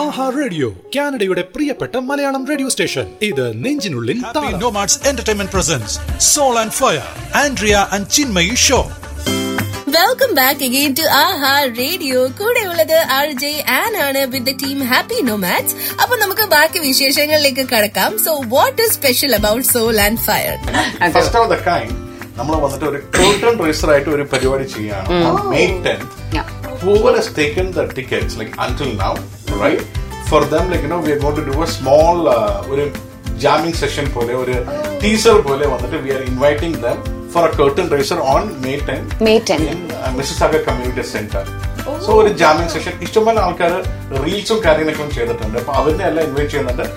ആഹാ radio കാനഡയുടെ പ്രിയപ്പെട്ട Malayalam radio station ഇത് നെഞ്ചിനുള്ളിൽ Happy താളം. Nomads Entertainment presents Soul and Fire, Andrea and Chinmayi Show. Welcome back again to Aha radio കൂടെ ഉള്ളത് ആർ ജെ ആൻ ആണ് with the team happy nomads അപ്പൊ നമുക്ക് ബാക്കി വിശേഷങ്ങളിലേക്ക് കടക്കാം so what is special about soul and fire first of the kind നമ്മൾ വന്നിട്ട് ഒരു curtain റേസർ ആയിട്ട് ഒരു പരിപാടി ചെയ്യാണ് May ten whoever has taken the tickets like until now right for them like you know we are going to do a small uh, ഒരു jamming session പോലെ ഒരു ടീസർ പോലെ വന്നിട്ട് we are inviting them for a curtain raiser on May ten May 10. In Mississauga community centre so ഒരു jamming session ഇഷ്ടംപോലെ ആൾക്കാർ റീൽസും കാര്യങ്ങളൊക്കെ ചെയ്തിട്ടുണ്ട് അപ്പൊ അവരിനെ എല്ലാം ഇൻവൈറ്റ് ചെയ്യുന്നുണ്ട്